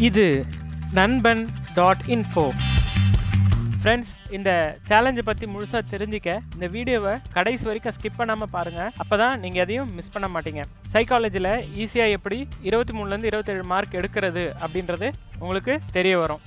இது நண்பன் dot info friends இந்த சேலஞ்சை பற்றி முழுசாக தெரிஞ்சுக்க இந்த வீடியோவை கடைசி வரைக்கும் ஸ்கிப் பண்ணாமல் பாருங்கள் அப்போ தான் நீங்கள் எதையும் மிஸ் பண்ண மாட்டீங்க சைக்காலஜியில் ஈஸியாக எப்படி இருபத்தி மூணுலேருந்து இருபத்தேழு மார்க் எடுக்கிறது அப்படின்றது உங்களுக்கு தெரிய வரும்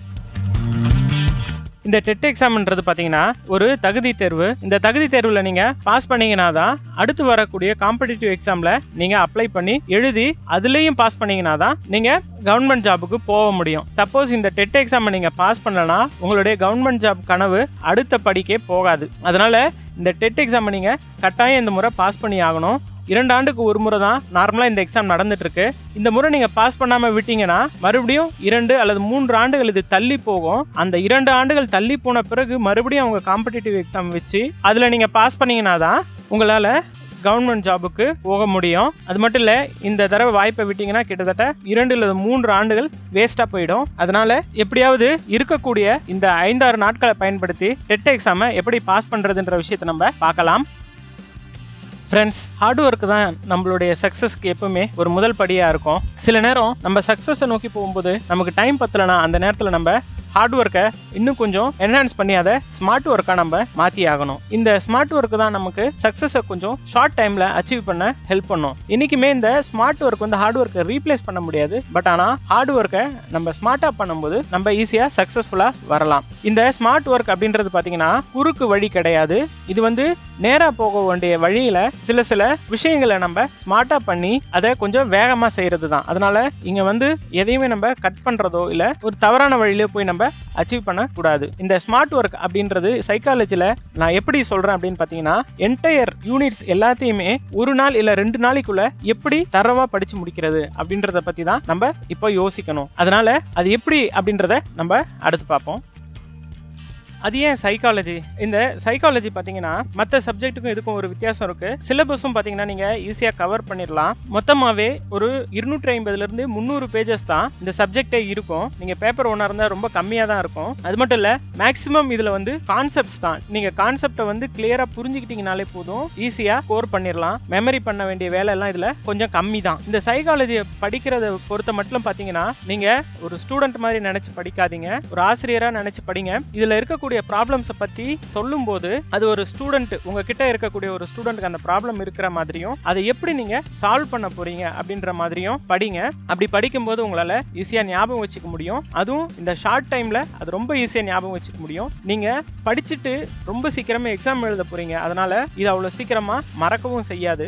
இந்த டெட் எக்ஸாம்ன்றது பார்த்தீங்கன்னா ஒரு தகுதி தேர்வு இந்த தகுதி தேர்வில் நீங்கள் பாஸ் பண்ணீங்கன்னா தான் அடுத்து வரக்கூடிய காம்படிட்டிவ் எக்ஸாமில் நீங்கள் அப்ளை பண்ணி எழுதி அதுலேயும் பாஸ் பண்ணீங்கன்னா தான் நீங்கள் கவர்மெண்ட் ஜாபுக்கு போக முடியும் சப்போஸ் இந்த டெட் எக்ஸாமை நீங்கள் பாஸ் பண்ணலனா உங்களுடைய கவர்மெண்ட் ஜாப் கனவு அடுத்த படிக்கே போகாது அதனால இந்த டெட் எக்ஸாமை நீங்கள் கட்டாயம் இந்த முறை பாஸ் பண்ணி ஆகணும் இரண்டு ஆண்டுக்கு ஒரு முறை தான் நார்மலாக இந்த எக்ஸாம் நடந்துட்டு இருக்கு இந்த முறை நீங்கள் பாஸ் பண்ணாமல் விட்டீங்கன்னா மறுபடியும் இரண்டு அல்லது மூன்று ஆண்டுகள் இது தள்ளி போகும் அந்த இரண்டு ஆண்டுகள் தள்ளி போன பிறகு மறுபடியும் அவங்க காம்படிட்டிவ் எக்ஸாம் வச்சு அதில் நீங்கள் பாஸ் பண்ணீங்கன்னா தான் உங்களால் கவர்மெண்ட் ஜாபுக்கு போக முடியும் அது மட்டும் இல்லை இந்த தடவை வாய்ப்பை விட்டீங்கன்னா கிட்டத்தட்ட இரண்டு அல்லது மூன்று ஆண்டுகள் வேஸ்ட்டாக போயிடும் அதனால எப்படியாவது இருக்கக்கூடிய இந்த ஐந்தாறு நாட்களை பயன்படுத்தி டெட் எக்ஸாமை எப்படி பாஸ் பண்ணுறதுன்ற விஷயத்தை நம்ம பார்க்கலாம் ஃப்ரெண்ட்ஸ் ஹார்ட் ஒர்க் தான் நம்மளுடைய சக்ஸஸ்க்கு எப்பவுமே ஒரு முதல் படியாக இருக்கும் சில நேரம் நம்ம சக்ஸஸை நோக்கி போகும்போது நமக்கு டைம் பத்தலைனா அந்த நேரத்தில் நம்ம ஹார்ட் ஒர்க்கை இன்னும் கொஞ்சம் என்ஹான்ஸ் பண்ணி அதை ஸ்மார்ட் ஒர்க்காக நம்ம மாற்றி ஆகணும் இந்த ஸ்மார்ட் ஒர்க் தான் நமக்கு சக்ஸஸை கொஞ்சம் ஷார்ட் டைமில் அச்சீவ் பண்ண ஹெல்ப் பண்ணும் இன்றைக்குமே இந்த ஸ்மார்ட் ஒர்க் வந்து ஹார்ட் ஒர்க்கை ரீப்ளேஸ் பண்ண முடியாது பட் ஆனால் ஹார்ட் ஒர்க்கை நம்ம ஸ்மார்ட்டாக பண்ணும்போது நம்ம ஈஸியாக சக்ஸஸ்ஃபுல்லாக வரலாம் இந்த ஸ்மார்ட் ஒர்க் அப்படின்றது பார்த்தீங்கன்னா குறுக்கு வழி கிடையாது இது வந்து நேராக போக வேண்டிய வழியில் சில சில விஷயங்களை நம்ம ஸ்மார்ட்டாக பண்ணி அதை கொஞ்சம் வேகமாக செய்கிறது தான் அதனால இங்கே வந்து எதையுமே நம்ம கட் பண்ணுறதோ இல்லை ஒரு தவறான வழியில போய் நம்ம அச்சீவ் பண்ணக்கூடாது இந்த ஸ்மார்ட் ஒர்க் அப்படின்றது சைக்காலஜியில் நான் எப்படி சொல்கிறேன் அப்படின்னு பார்த்தீங்கன்னா என்டையர் யூனிட்ஸ் எல்லாத்தையுமே ஒரு நாள் இல்லை ரெண்டு நாளைக்குள்ள எப்படி தரவா படிச்சு முடிக்கிறது அப்படின்றத பற்றி தான் நம்ம இப்போ யோசிக்கணும் அதனால அது எப்படி அப்படின்றத நம்ம அடுத்து பார்ப்போம் அது ஏன் சைக்காலஜி இந்த சைக்காலஜி பார்த்தீங்கன்னா மற்ற சப்ஜெக்ட்டுக்கும் இதுக்கும் ஒரு வித்தியாசம் இருக்கு சிலபஸும் பார்த்தீங்கன்னா நீங்க ஈஸியாக கவர் பண்ணிடலாம் மொத்தமாகவே ஒரு இருநூற்றி ஐம்பதுலேருந்து முந்நூறு பேஜஸ் தான் இந்த சப்ஜெக்டே இருக்கும் நீங்க பேப்பர் ஒன்றா இருந்தால் ரொம்ப கம்மியாக தான் இருக்கும் அது மட்டும் இல்லை மேக்ஸிமம் இதில் வந்து கான்செப்ட்ஸ் தான் நீங்க கான்செப்டை வந்து கிளியராக புரிஞ்சுக்கிட்டீங்கனாலே போதும் ஈஸியாக கோர் பண்ணிடலாம் மெமரி பண்ண வேண்டிய வேலை எல்லாம் இதில் கொஞ்சம் கம்மி தான் இந்த சைக்காலஜியை படிக்கிறத பொறுத்த மட்டும் பார்த்தீங்கன்னா நீங்க ஒரு ஸ்டூடெண்ட் மாதிரி நினைச்சு படிக்காதீங்க ஒரு ஆசிரியராக நினைச்சு படிங்க இதில் இருக்கக்கூடிய இருக்கக்கூடிய ப்ராப்ளம்ஸை பற்றி சொல்லும்போது அது ஒரு ஸ்டூடெண்ட் உங்ககிட்ட இருக்கக்கூடிய ஒரு ஸ்டூடெண்ட்க்கு அந்த ப்ராப்ளம் இருக்கிற மாதிரியும் அதை எப்படி நீங்க சால்வ் பண்ண போறீங்க அப்படின்ற மாதிரியும் படிங்க அப்படி படிக்கும்போது உங்களால ஈஸியா ஞாபகம் வச்சுக்க முடியும் அதுவும் இந்த ஷார்ட் டைம்ல அது ரொம்ப ஈஸியா ஞாபகம் வச்சுக்க முடியும் நீங்க படிச்சுட்டு ரொம்ப சீக்கிரமே எக்ஸாம் எழுத போறீங்க அதனால இது அவ்வளவு சீக்கிரமா மறக்கவும் செய்யாது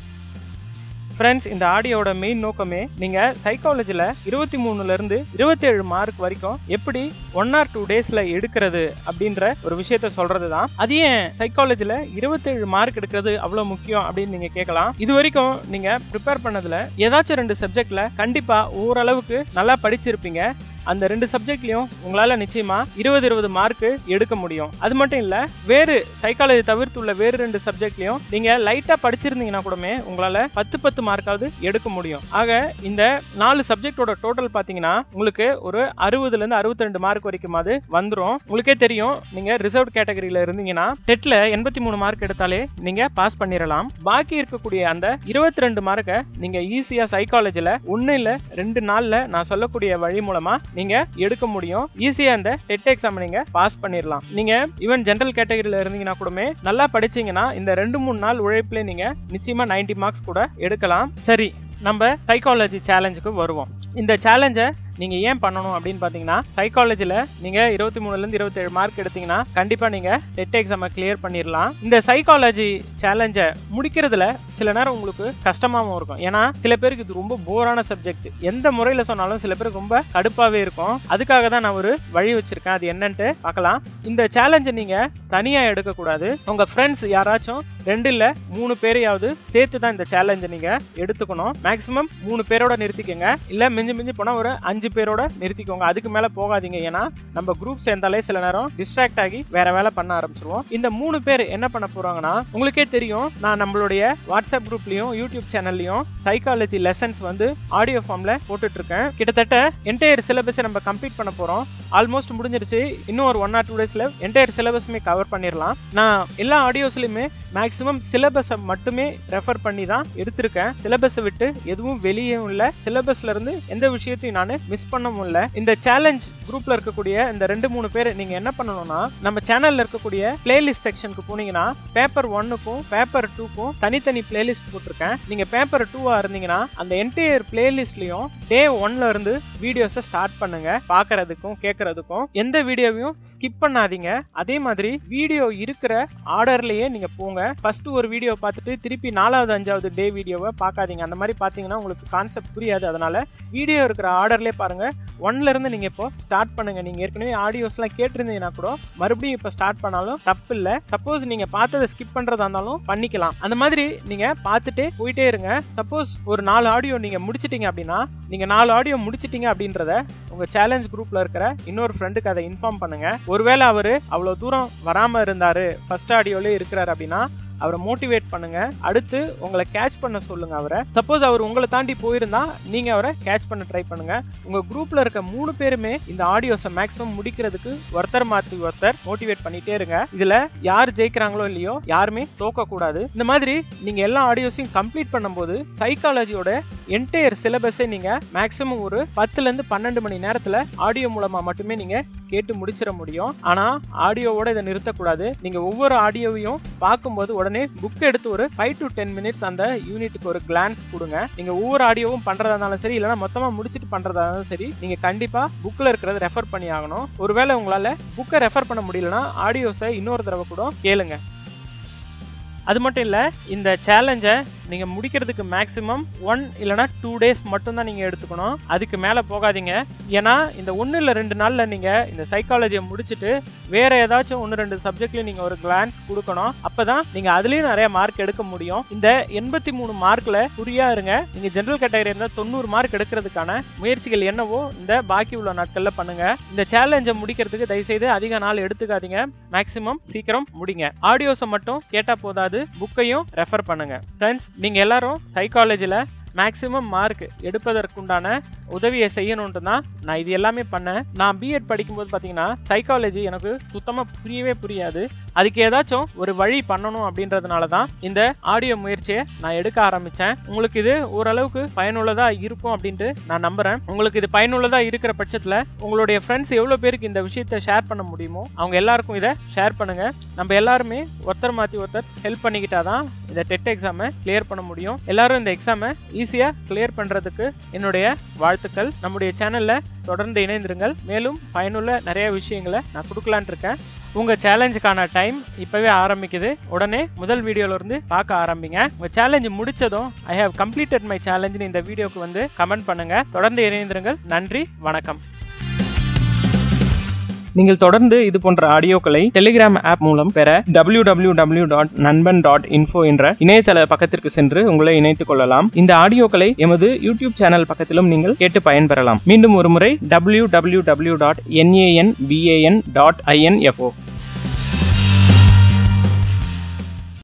ஃப்ரெண்ட்ஸ் இந்த ஆடியோட மெயின் நோக்கமே நீங்க சைக்காலஜில இருபத்தி மூணுல இருந்து இருபத்தி ஏழு மார்க் வரைக்கும் எப்படி ஒன் ஆர் டூ டேஸ்ல எடுக்கிறது அப்படின்ற ஒரு விஷயத்த சொல்றது தான் அது ஏன் சைக்காலஜில இருபத்தேழு மார்க் எடுக்கிறது அவ்வளவு முக்கியம் அப்படின்னு நீங்க கேட்கலாம் இது வரைக்கும் நீங்க ப்ரிப்பேர் பண்ணதுல ஏதாச்சும் ரெண்டு சப்ஜெக்ட்ல கண்டிப்பா ஓரளவுக்கு நல்லா படிச்சிருப்பீங்க அந்த ரெண்டு சப்ஜெக்ட்லயும் உங்களால நிச்சயமா இருபது இருபது மார்க் எடுக்க முடியும் அது மட்டும் இல்ல வேறு சைக்காலஜி தவிர்த்துள்ள வேறு ரெண்டு சப்ஜெக்ட்லயும் நீங்க லைட்டா படிச்சிருந்தீங்கன்னா கூடமே உங்களால பத்து பத்து மார்க்காவது எடுக்க முடியும் ஆக இந்த நாலு சப்ஜெக்டோட டோட்டல் பாத்தீங்கன்னா உங்களுக்கு ஒரு அறுபதுல இருந்து அறுபத்தி ரெண்டு மார்க் வரைக்குமாவது வந்துடும் உங்களுக்கே தெரியும் நீங்க ரிசர்வ் கேட்டகரியில இருந்தீங்கன்னா டெட்ல எண்பத்தி மூணு மார்க் எடுத்தாலே நீங்க பாஸ் பண்ணிடலாம் பாக்கி இருக்கக்கூடிய அந்த இருபத்தி ரெண்டு மார்க்கை நீங்க ஈஸியா சைக்காலஜில ஒன்னு இல்ல ரெண்டு நாள்ல நான் சொல்லக்கூடிய வழி மூலமா நீங்க எடுக்க முடியும் ஈஸியா இந்த டெட் எக்ஸாம் நீங்க பாஸ் பண்ணிடலாம் நீங்க ஈவன் ஜென்ரல் கேட்டகரியில இருந்தீங்கன்னா கூடமே நல்லா படிச்சீங்கன்னா இந்த ரெண்டு மூணு நாள் உழைப்புல நீங்க நிச்சயமா நைன்டி மார்க்ஸ் கூட எடுக்கலாம் சரி நம்ம சைக்காலஜி சேலஞ்சுக்கு வருவோம் இந்த சேலஞ்சை நீங்க ஏன் பண்ணணும் அப்படின்னு பாத்தீங்கன்னா சைக்காலஜில நீங்க இருபத்தி மூணுல இருந்து இருபத்தேழு மார்க் எடுத்தீங்கன்னா கண்டிப்பா நீங்க டெட் எக்ஸாமை கிளியர் பண்ணிடலாம் இந்த சைக்காலஜி சேலஞ்சை முடிக்கிறதுல சில நேரம் உங்களுக்கு கஷ்டமாவும் இருக்கும் ஏன்னா சில பேருக்கு இது ரொம்ப போரான சப்ஜெக்ட் எந்த முறையில சொன்னாலும் சில பேருக்கு ரொம்ப கடுப்பாவே இருக்கும் அதுக்காக தான் நான் ஒரு வழி வச்சிருக்கேன் அது என்னன்ட்டு பார்க்கலாம் இந்த சேலஞ்சை நீங்க தனியா எடுக்கக்கூடாது உங்க ஃப்ரெண்ட்ஸ் யாராச்சும் ரெண்டு இல்ல மூணு பேரையாவது சேர்த்து தான் இந்த சேலஞ்சை நீங்க எடுத்துக்கணும் மேக்ஸிமம் மூணு பேரோட நிறுத்திக்கங்க இல்ல மிஞ்சி மிஞ்சி போனா ஒரு அஞ்சு பேரோட நிறுத்திக்கோங்க அதுக்கு மேல போகாதீங்க ஏன்னா நம்ம குரூப் சேர்ந்தாலே சில நேரம் டிஸ்ட்ராக்ட் ஆகி வேற வேலை பண்ண ஆரம்பிச்சிருவோம் இந்த மூணு பேர் என்ன பண்ண போறாங்கன்னா உங்களுக்கே தெரியும் நான் நம்மளுடைய வாட்ஸ்அப் குரூப்லயும் யூடியூப் சேனல்லையும் சைக்காலஜி லெசன்ஸ் வந்து ஆடியோ ஃபார்ம்ல போட்டுட்டு இருக்கேன் கிட்டத்தட்ட என்டையர் சிலபஸை நம்ம கம்ப்ளீட் பண்ண போறோம் ஆல்மோஸ்ட் முடிஞ்சிருச்சு இன்னும் ஒரு ஒன் ஆர் டூ டேஸ்ல என்டையர் சிலபஸுமே கவர் பண்ணிடலாம் நான் எல்லா ஆடியோஸ்லையுமே மேக்ஸிமம் சிலபஸை மட்டுமே ரெஃபர் பண்ணி தான் எடுத்திருக்கேன் சிலபஸை விட்டு எதுவும் வெளியும் இல்லை சிலபஸ்ல இருந்து எந்த விஷயத்தையும் நான் மிஸ் பண்ணவும் இல்லை இந்த சேலஞ்ச் குரூப்ல இருக்கக்கூடிய இந்த ரெண்டு மூணு பேர் நீங்க என்ன பண்ணணும்னா நம்ம சேனல்ல இருக்கக்கூடிய பிளேலிஸ்ட் செக்ஷனுக்கு போனீங்கன்னா பேப்பர் ஒன்னுக்கும் பேப்பர் டூக்கும் தனித்தனி பிளேலிஸ்ட் போட்டிருக்கேன் நீங்க பேப்பர் டூவா இருந்தீங்கன்னா அந்த என்டையர் பிளேலிஸ்ட்லயும் டே ஒன்ல இருந்து வீடியோஸை ஸ்டார்ட் பண்ணுங்க பாக்குறதுக்கும் கேட்கறதுக்கும் எந்த வீடியோவையும் ஸ்கிப் பண்ணாதீங்க அதே மாதிரி வீடியோ இருக்கிற ஆர்டர்லயே நீங்க போங்க ஃபர்ஸ்ட் ஒரு வீடியோ பார்த்துட்டு திருப்பி நாலாவது அஞ்சாவது டே வீடியோவை பார்க்காதீங்க அந்த மாதிரி பார்த்தீங்கன்னா உங்களுக்கு கான்செப்ட் புரியாது அதனால வீடியோ இருக்கிற ஆர்டர்லேயே பாருங்க ஒன்ல இருந்து நீங்க இப்போ ஸ்டார்ட் பண்ணுங்க நீங்க ஏற்கனவே ஆடியோஸ்லாம் கேட்டிருந்தீங்கன்னா கூட மறுபடியும் இப்போ ஸ்டார்ட் பண்ணாலும் தப்பு இல்லை சப்போஸ் நீங்க பார்த்ததை ஸ்கிப் பண்றதா இருந்தாலும் பண்ணிக்கலாம் அந்த மாதிரி நீங்க பார்த்துட்டே போயிட்டே இருங்க சப்போஸ் ஒரு நாலு ஆடியோ நீங்க முடிச்சிட்டீங்க அப்படின்னா நீங்க நாலு ஆடியோ முடிச்சிட்டீங்க அப்படின்றத உங்க சேலஞ்ச் குரூப்ல இருக்கிற இன்னொரு ஃப்ரெண்டுக்கு அதை இன்ஃபார்ம் பண்ணுங்க ஒருவேளை அவரு அவ்வளவு தூரம் வராம இருந்தாரு ஃபர்ஸ்ட் ஆடியோல இருக்கிறாரு அப்படின்னா அவரை மோட்டிவேட் பண்ணுங்க அடுத்து உங்களை கேட்ச் பண்ண சொல்லுங்க அவரை சப்போஸ் அவர் உங்களை தாண்டி போயிருந்தா நீங்க அவரை கேட்ச் பண்ண ட்ரை பண்ணுங்க உங்க குரூப்ல இருக்க மூணு பேருமே இந்த ஆடியோஸை மேக்ஸிமம் முடிக்கிறதுக்கு ஒருத்தர் மாத்தி ஒருத்தர் மோட்டிவேட் பண்ணிட்டே இருங்க இதுல யார் ஜெயிக்கிறாங்களோ இல்லையோ யாருமே தோக்க கூடாது இந்த மாதிரி நீங்க எல்லா ஆடியோஸையும் கம்ப்ளீட் பண்ணும்போது சைக்காலஜியோட என்டையர் சிலபஸை நீங்க மேக்ஸிமம் ஒரு பத்துல இருந்து பன்னெண்டு மணி நேரத்துல ஆடியோ மூலமா மட்டுமே நீங்க கேட்டு முடிச்சிட முடியும் ஆனா ஆடியோவோட இதை நிறுத்தக்கூடாது நீங்க ஒவ்வொரு ஆடியோவையும் பார்க்கும்போது உடனே புக் எடுத்து ஒரு ஃபைவ் டு டென் மினிட்ஸ் அந்த யூனிட்டுக்கு ஒரு கிளான்ஸ் கொடுங்க நீங்க ஒவ்வொரு ஆடியோவும் பண்றதா இருந்தாலும் சரி இல்லைன்னா மொத்தமா முடிச்சுட்டு பண்றதா இருந்தாலும் சரி நீங்க கண்டிப்பா புக்ல இருக்கிறத ரெஃபர் பண்ணி ஆகணும் ஒருவேளை உங்களால புக்கை ரெஃபர் பண்ண முடியலன்னா ஆடியோஸை இன்னொரு தடவை கூட கேளுங்க அது மட்டும் இல்லை இந்த சேலஞ்சை நீங்கள் முடிக்கிறதுக்கு மேக்ஸிமம் ஒன் இல்லைனா டூ டேஸ் மட்டும்தான் நீங்கள் எடுத்துக்கணும் அதுக்கு மேலே போகாதீங்க ஏன்னா இந்த ஒன்று இல்லை ரெண்டு நாளில் நீங்கள் இந்த சைக்காலஜியை முடிச்சுட்டு வேற ஏதாச்சும் ஒன்று ரெண்டு சப்ஜெக்ட்லையும் நீங்கள் ஒரு கிளான்ஸ் கொடுக்கணும் அப்போ தான் நீங்கள் அதுலேயும் நிறைய மார்க் எடுக்க முடியும் இந்த எண்பத்தி மூணு மார்க்கில் குறியா இருங்க நீங்கள் ஜென்ரல் கேட்டகரி இருந்தால் தொண்ணூறு மார்க் எடுக்கிறதுக்கான முயற்சிகள் என்னவோ இந்த பாக்கி உள்ள நாட்களில் பண்ணுங்க இந்த சேலஞ்சை முடிக்கிறதுக்கு தயவுசெய்து அதிக நாள் எடுத்துக்காதீங்க மேக்ஸிமம் சீக்கிரம் முடிங்க ஆடியோஸை மட்டும் கேட்டால் போதாது புக்கையும் ரெஃபர் பண்ணுங்க ஃப்ரெண்ட்ஸ் நீங்க எல்லாரும் சைக்காலஜில மேக்ஸிமம் மார்க் எடுப்பதற்குண்டான உதவியை செய்யணுன்ட்டு தான் நான் இது எல்லாமே பண்ணேன் நான் பிஎட் படிக்கும்போது பார்த்தீங்கன்னா சைக்காலஜி எனக்கு சுத்தமாக புரியவே புரியாது அதுக்கு ஏதாச்சும் ஒரு வழி பண்ணணும் அப்படின்றதுனால தான் இந்த ஆடியோ முயற்சியை நான் எடுக்க ஆரம்பித்தேன் உங்களுக்கு இது ஓரளவுக்கு பயனுள்ளதாக இருக்கும் அப்படின்ட்டு நான் நம்புகிறேன் உங்களுக்கு இது பயனுள்ளதாக இருக்கிற பட்சத்தில் உங்களுடைய ஃப்ரெண்ட்ஸ் எவ்வளோ பேருக்கு இந்த விஷயத்தை ஷேர் பண்ண முடியுமோ அவங்க எல்லாருக்கும் இதை ஷேர் பண்ணுங்க நம்ம எல்லாருமே ஒருத்தர் மாற்றி ஒருத்தர் ஹெல்ப் பண்ணிக்கிட்டா தான் இந்த டெட் எக்ஸாமை கிளியர் பண்ண முடியும் எல்லாரும் இந்த எக்ஸாமை ஈஸியாக கிளியர் பண்ணுறதுக்கு என்னுடைய வாழ்த்துக்கள் நம்முடைய சேனலில் தொடர்ந்து இணைந்திருங்கள் மேலும் பயனுள்ள நிறைய விஷயங்களை நான் கொடுக்கலான் இருக்கேன் உங்கள் சேலஞ்சுக்கான டைம் இப்போவே ஆரம்பிக்குது உடனே முதல் வீடியோல இருந்து பார்க்க ஆரம்பிங்க உங்கள் சேலஞ்சு முடிச்சதும் ஐ ஹவ் கம்ப்ளீட்டட் மை சேலஞ்சுன்னு இந்த வீடியோக்கு வந்து கமெண்ட் பண்ணுங்க தொடர்ந்து இணைந்திருங்கள் நன்றி வணக்கம் நீங்கள் தொடர்ந்து இது போன்ற ஆடியோக்களை டெலிகிராம் ஆப் மூலம் பெற W W W dot Nanban dot info என்ற இணையதள பக்கத்திற்கு சென்று உங்களை இணைத்துக் கொள்ளலாம் இந்த ஆடியோக்களை எமது யூடியூப் சேனல் பக்கத்திலும் நீங்கள் கேட்டு பயன்பெறலாம் மீண்டும் ஒரு முறை W W W dot NAN BAN dot info